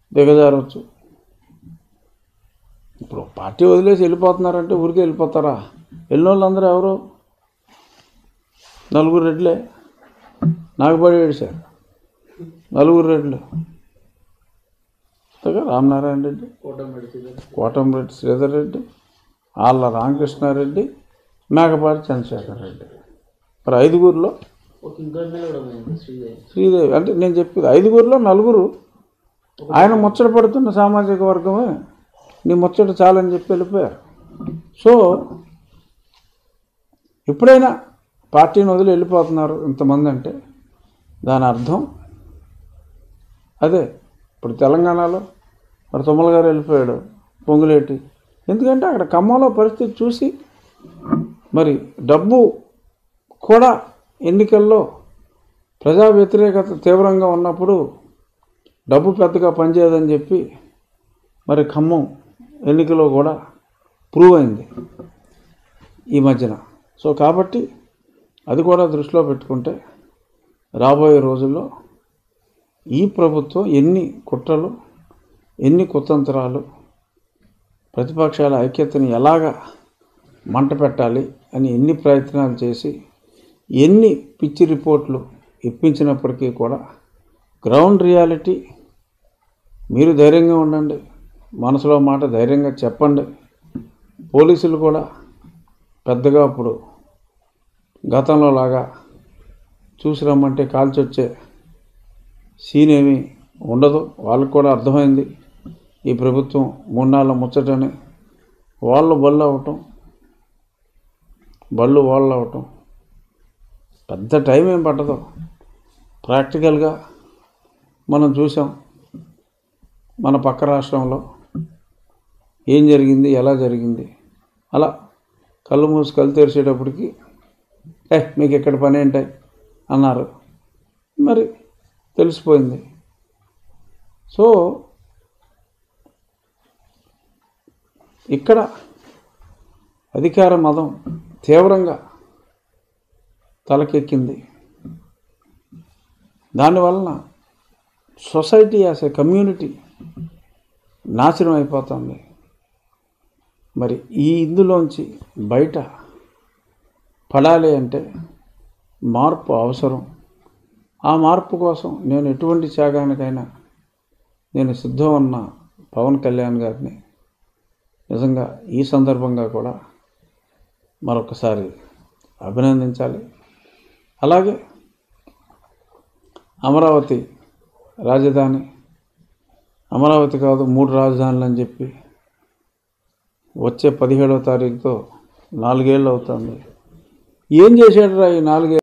దిగజారవచ్చు ఇప్పుడు పార్టీ వదిలేసి వెళ్ళిపోతున్నారంటే ఊరికే వెళ్ళిపోతారా వెళ్ళిన వాళ్ళందరూ ఎవరు నలుగురు రెడ్లే నాగపడి ఏడిశారు నలుగురు రెడ్లు అంతేగా రామనారాయణ రెడ్డి కోటంరెడ్డి శ్రీధర్ రెడ్డి ఆళ్ళ రామకృష్ణారెడ్డి మేకపాటి చంద్రశేఖర్ రెడ్డి మరి ఐదుగురిలో ఒక ఇంకో ఎమ్మెల్యే కూడా పోయింది శ్రీదేవి శ్రీదేవి అంటే నేను చెప్పేది ఐదుగురిలో నలుగురు ఆయన ముచ్చట పడుతున్న సామాజిక వర్గమే నీ ముచ్చట చాలని చెప్పి వెళ్ళిపోయారు సో ఎప్పుడైనా పార్టీని వదిలి వెళ్ళిపోతున్నారు ఇంతమంది అంటే దాని అర్థం అదే ఇప్పుడు తెలంగాణలో మరి తుమ్మల గారు వెళ్ళిపోయాడు పొంగులేటి ఎందుకంటే అక్కడ ఖమ్మంలో పరిస్థితి చూసి మరి డబ్బు కూడా ఎన్నికల్లో ప్రజా వ్యతిరేకత తీవ్రంగా ఉన్నప్పుడు డబ్బు పెద్దగా పనిచేయదని చెప్పి మరి ఖమ్మం ఎన్నికలో కూడా ప్రూవ్ అయింది ఈ మధ్యన సో కాబట్టి అది కూడా దృష్టిలో పెట్టుకుంటే రాబోయే రోజుల్లో ఈ ప్రభుత్వం ఎన్ని కుట్రలు ఎన్ని కుతంత్రాలు ప్రతిపక్షాల ఐక్యతని ఎలాగా మంట పెట్టాలి అని ఎన్ని ప్రయత్నాలు చేసి ఎన్ని పిచ్చి రిపోర్ట్లు ఇప్పించినప్పటికీ కూడా గ్రౌండ్ రియాలిటీ మీరు ధైర్యంగా ఉండండి మనసులో మాట ధైర్యంగా చెప్పండి పోలీసులు కూడా పెద్దగా ఇప్పుడు గతంలో లాగా చూసి రమ్మంటే కాల్చొచ్చే సీన్ ఏమీ ఉండదు వాళ్ళకు కూడా అర్థమైంది ఈ ప్రభుత్వం మూడు నాళ్ళ ముచ్చటని వాళ్ళు బళ్ళు అవటం బళ్ళు వాళ్ళు అవటం పెద్ద టైం ఏం పట్టదు ప్రాక్టికల్గా మనం చూసాం మన పక్క రాష్ట్రంలో ఏం జరిగింది ఎలా జరిగింది అలా కళ్ళు మూసి కళ్ళు తెరిచేటప్పటికి ఏ మీకు ఎక్కడ పని ఏంటి అన్నారు మరి తెలిసిపోయింది సో ఇక్కడ అధికార మదం తీవ్రంగా తలకెక్కింది దానివలన సొసైటీ యాజ్ ఏ కమ్యూనిటీ నాశనం అయిపోతుంది మరి ఈ ఇందులోంచి బయట పడాలి అంటే మార్పు అవసరం ఆ మార్పు కోసం నేను ఎటువంటి త్యాగానికైనా నేను సిద్ధం ఉన్న పవన్ కళ్యాణ్ గారిని నిజంగా ఈ సందర్భంగా కూడా మరొకసారి అభినందించాలి అలాగే అమరావతి రాజధాని అమరావతి కాదు మూడు రాజధానులు అని చెప్పి వచ్చే పదిహేడవ తారీఖుతో నాలుగేళ్ళు అవుతుంది ఏం చేశాడు రా ఈ నాలుగే